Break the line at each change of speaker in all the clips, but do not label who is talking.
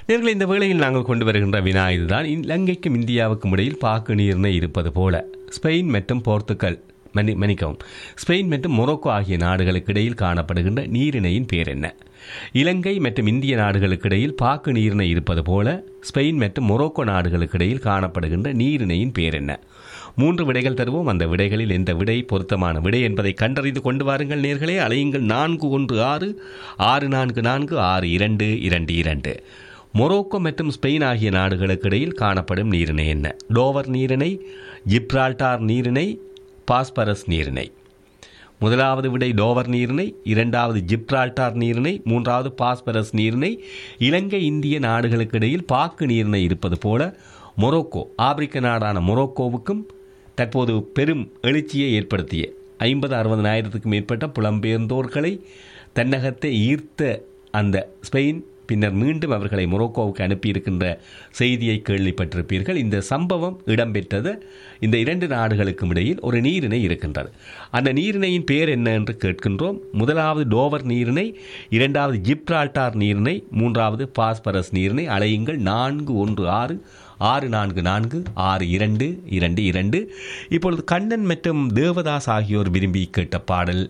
நேர்களை இந்த வேளையில் நாங்கள் கொண்டு வருகின்ற வினா இதுதான் இலங்கைக்கும் இந்தியாவுக்கும் இடையில் பாக்கு நீர்மை இருப்பது போல ஸ்பெயின் மற்றும் போர்த்துகல் மன்னி மன்னிக்கவும் ஸ்பெயின் மற்றும் மொரோக்கோ ஆகிய நாடுகளுக்கு இடையில் காணப்படுகின்ற நீரிணையின் பேர் என்ன இலங்கை மற்றும் இந்திய நாடுகளுக்கு இடையில் பாக்கு நீரிணை இருப்பது போல ஸ்பெயின் மற்றும் மொரோக்கோ நாடுகளுக்கு இடையில் காணப்படுகின்ற நீரிணையின் பேர் என்ன மூன்று விடைகள் தருவோம் அந்த விடைகளில் எந்த விடை பொருத்தமான விடை என்பதை கண்டறிந்து கொண்டு வாருங்கள் நேர்களே அலையுங்கள் நான்கு ஒன்று ஆறு ஆறு நான்கு நான்கு ஆறு இரண்டு இரண்டு இரண்டு மொரோக்கோ மற்றும் ஸ்பெயின் ஆகிய நாடுகளுக்கு இடையில் காணப்படும் நீரிணை என்ன டோவர் நீரிணை ஜிப்ரால்டார் நீரிணை பாஸ்பரஸ் நீரிணை முதலாவது விடை டோவர் நீரிணை இரண்டாவது ஜிப்ரால்டார் நீரிணை மூன்றாவது பாஸ்பரஸ் நீரிணை இலங்கை இந்திய நாடுகளுக்கு இடையில் பாக்கு நீரிணை இருப்பது போல மொரோக்கோ ஆப்பிரிக்க நாடான மொரோக்கோவுக்கும் தற்போது பெரும் எழுச்சியை ஏற்படுத்திய ஐம்பது அறுபதனாயிரத்துக்கும் மேற்பட்ட புலம்பெயர்ந்தோர்களை தன்னகத்தை ஈர்த்த அந்த ஸ்பெயின் பின்னர் மீண்டும் அவர்களை மொரோக்கோவுக்கு அனுப்பியிருக்கின்ற செய்தியை கேள்விப்பட்டிருப்பீர்கள் இந்த சம்பவம் இடம்பெற்றது இந்த இரண்டு நாடுகளுக்கும் இடையில் ஒரு நீரிணை இருக்கின்றது அந்த நீரிணையின் பேர் என்ன என்று கேட்கின்றோம் முதலாவது டோவர் நீரிணை இரண்டாவது ஜிப்ரால்டார் நீரிணை மூன்றாவது பாஸ்பரஸ் நீரிணை அலையுங்கள் நான்கு ஒன்று ஆறு ஆறு நான்கு நான்கு ஆறு இரண்டு இரண்டு இரண்டு இப்பொழுது கண்ணன் மற்றும் தேவதாஸ் ஆகியோர் விரும்பி கேட்ட பாடல்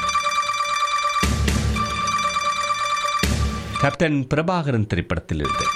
கேப்டன் பிரபாகரன் திரைப்படத்தில் இருந்து